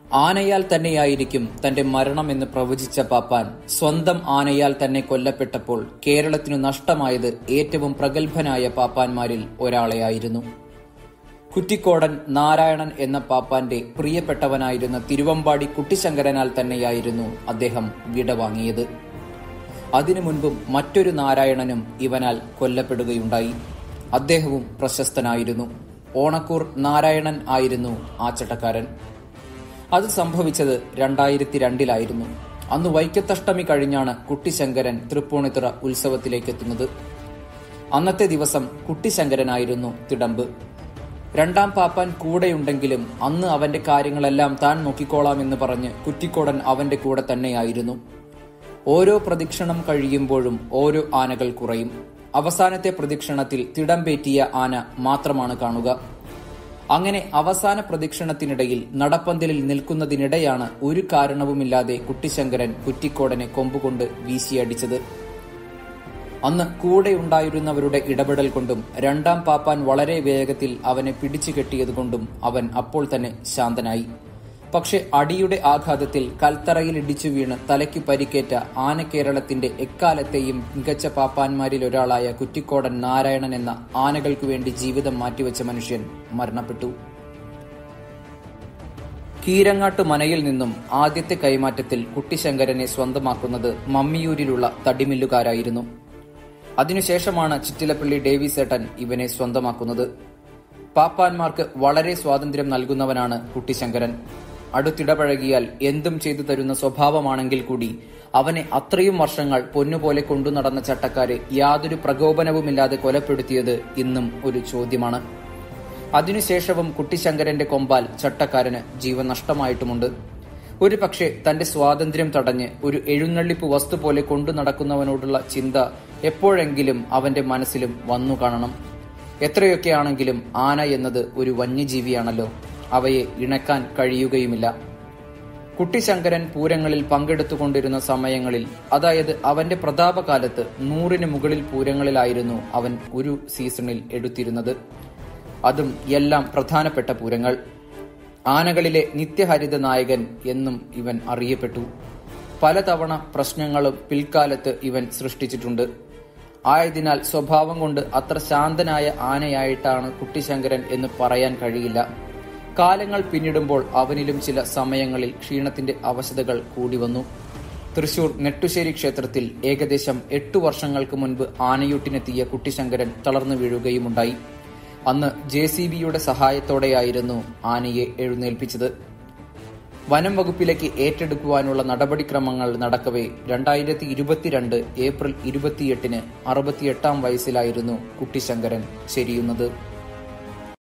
ആനയാൽ തന്നെയായിരിക്കും തന്റെ മരണമെന്ന് പ്രവചിച്ച പാപ്പാൻ സ്വന്തം ആനയാൽ തന്നെ കൊല്ലപ്പെട്ടപ്പോൾ കേരളത്തിനു നഷ്ടമായത് ഏറ്റവും പ്രഗത്ഭനായ പാപ്പാന്മാരിൽ ഒരാളെയായിരുന്നു കുറ്റിക്കോടൻ നാരായണൻ എന്ന പാപ്പാന്റെ പ്രിയപ്പെട്ടവനായിരുന്ന തിരുവമ്പാടി കുട്ടിശങ്കരനാൽ തന്നെയായിരുന്നു അദ്ദേഹം വിടവാങ്ങിയത് അതിനു മുൻപും മറ്റൊരു നാരായണനും ഇവനാൽ കൊല്ലപ്പെടുകയുണ്ടായി അദ്ദേഹവും പ്രശസ്തനായിരുന്നു ഓണക്കൂർ നാരായണൻ ആയിരുന്നു ആ ചട്ടക്കാരൻ അത് സംഭവിച്ചത് രണ്ടായിരത്തി രണ്ടിലായിരുന്നു അന്ന് വൈക്കത്തഷ്ടമി കഴിഞ്ഞാണ് കുട്ടിശങ്കരൻ തൃപ്പൂണിത്തുറ ഉത്സവത്തിലേക്കെത്തുന്നത് അന്നത്തെ ദിവസം കുട്ടിശങ്കരനായിരുന്നു തിടമ്പ് രണ്ടാം പാപ്പാൻ കൂടെയുണ്ടെങ്കിലും അന്ന് അവന്റെ കാര്യങ്ങളെല്ലാം താൻ നോക്കിക്കോളാം എന്ന് പറഞ്ഞ് കുറ്റിക്കോടൻ അവന്റെ കൂടെ തന്നെയായിരുന്നു ഓരോ പ്രദക്ഷിണം കഴിയുമ്പോഴും ഓരോ ആനകൾ കുറയും അവസാനത്തെ പ്രദക്ഷിണത്തിൽ തിടമ്പേറ്റിയ ആന മാത്രമാണ് കാണുക അങ്ങനെ അവസാന പ്രദക്ഷിണത്തിനിടയിൽ നടപ്പന്തലിൽ നിൽക്കുന്നതിനിടെയാണ് ഒരു കാരണവുമില്ലാതെ കുട്ടിശങ്കരൻ കുറ്റിക്കോടനെ കൊമ്പുകൊണ്ട് വീശിയടിച്ചത് അന്ന് കൂടെയുണ്ടായിരുന്നവരുടെ ഇടപെടൽ കൊണ്ടും രണ്ടാം പാപ്പാൻ വളരെ വേഗത്തിൽ അവനെ പിടിച്ചു കെട്ടിയതുകൊണ്ടും അവൻ അപ്പോൾ തന്നെ ശാന്തനായി പക്ഷെ അടിയുടെ ആഘാതത്തിൽ കൽത്തറയിൽ ഇടിച്ചു വീണ് തലയ്ക്ക് പരിക്കേറ്റ ആനക്കേരളത്തിന്റെ എക്കാലത്തെയും മികച്ച പാപ്പാന്മാരിൽ ഒരാളായ കുറ്റിക്കോടൻ നാരായണൻ എന്ന ആനകൾക്കു വേണ്ടി ജീവിതം മാറ്റിവെച്ച മനുഷ്യൻ മരണപ്പെട്ടു കീരങ്ങാട്ട് മനയിൽ നിന്നും ആദ്യത്തെ കൈമാറ്റത്തിൽ കുട്ടിശങ്കരനെ സ്വന്തമാക്കുന്നത് മമ്മിയൂരിലുള്ള തടിമില്ലുകാരായിരുന്നു അതിനുശേഷമാണ് ചിറ്റിലപ്പള്ളി ഡേവിസേട്ടൻ ഇവനെ സ്വന്തമാക്കുന്നത് പാപ്പാന്മാർക്ക് വളരെ സ്വാതന്ത്ര്യം നൽകുന്നവനാണ് കുട്ടിശങ്കരൻ അടുത്തിടപഴകിയാൽ എന്തും ചെയ്തു തരുന്ന സ്വഭാവമാണെങ്കിൽ കൂടി അവനെ അത്രയും വർഷങ്ങൾ പൊന്നുപോലെ കൊണ്ടു നടന്ന ചട്ടക്കാരെ യാതൊരു പ്രകോപനവുമില്ലാതെ കൊലപ്പെടുത്തിയത് ഇന്നും ഒരു ചോദ്യമാണ് അതിനുശേഷവും കുട്ടിശങ്കരന്റെ കൊമ്പാൽ ചട്ടക്കാരന് ജീവൻ നഷ്ടമായിട്ടുമുണ്ട് ഒരു പക്ഷേ തന്റെ സ്വാതന്ത്ര്യം തടഞ്ഞ് ഒരു എഴുന്നള്ളിപ്പ് വസ്തു പോലെ കൊണ്ടു നടക്കുന്നവനോടുള്ള ചിന്ത എപ്പോഴെങ്കിലും അവന്റെ മനസ്സിലും വന്നു കാണണം എത്രയൊക്കെയാണെങ്കിലും ആന എന്നത് ഒരു വന്യജീവിയാണല്ലോ അവയെ ഇണക്കാൻ കഴിയുകയുമില്ല കുട്ടിശങ്കരൻ പൂരങ്ങളിൽ പങ്കെടുത്തുകൊണ്ടിരുന്ന സമയങ്ങളിൽ അതായത് അവന്റെ പ്രതാപകാലത്ത് നൂറിന് മുകളിൽ പൂരങ്ങളിലായിരുന്നു അവൻ ഒരു സീസണിൽ എടുത്തിരുന്നത് അതും എല്ലാം പ്രധാനപ്പെട്ട പൂരങ്ങൾ ആനകളിലെ നിത്യഹരിത നായകൻ എന്നും ഇവൻ അറിയപ്പെട്ടു പലതവണ പ്രശ്നങ്ങളും പിൽക്കാലത്ത് ഇവൻ സൃഷ്ടിച്ചിട്ടുണ്ട് ആയതിനാൽ സ്വഭാവം കൊണ്ട് അത്ര ശാന്തനായ ആനയായിട്ടാണ് കുട്ടിശങ്കരൻ എന്ന് പറയാൻ കഴിയില്ല കാലങ്ങൾ പിന്നിടുമ്പോൾ അവനിലും ചില സമയങ്ങളിൽ ക്ഷീണത്തിന്റെ അവശതകൾ കൂടി വന്നു തൃശൂർ നെട്ടുശ്ശേരി ക്ഷേത്രത്തിൽ ഏകദേശം എട്ടു വർഷങ്ങൾക്ക് മുൻപ് ആനയൂട്ടിനെത്തിയ കുട്ടിശങ്കരൻ തളർന്നു വീഴുകയുമുണ്ടായി അന്ന് ജെ സി ബിയുടെ സഹായത്തോടെയായിരുന്നു ആനയെ എഴുന്നേൽപ്പിച്ചത് വനം വകുപ്പിലേക്ക് ഏറ്റെടുക്കുവാനുള്ള നടപടിക്രമങ്ങൾ നടക്കവേ രണ്ടായിരത്തി ഇരുപത്തിരണ്ട് ഏപ്രിൽ ഇരുപത്തിയെട്ടിന് അറുപത്തിയെട്ടാം വയസ്സിലായിരുന്നു കുട്ടിശങ്കരൻ ചെരിയുന്നത്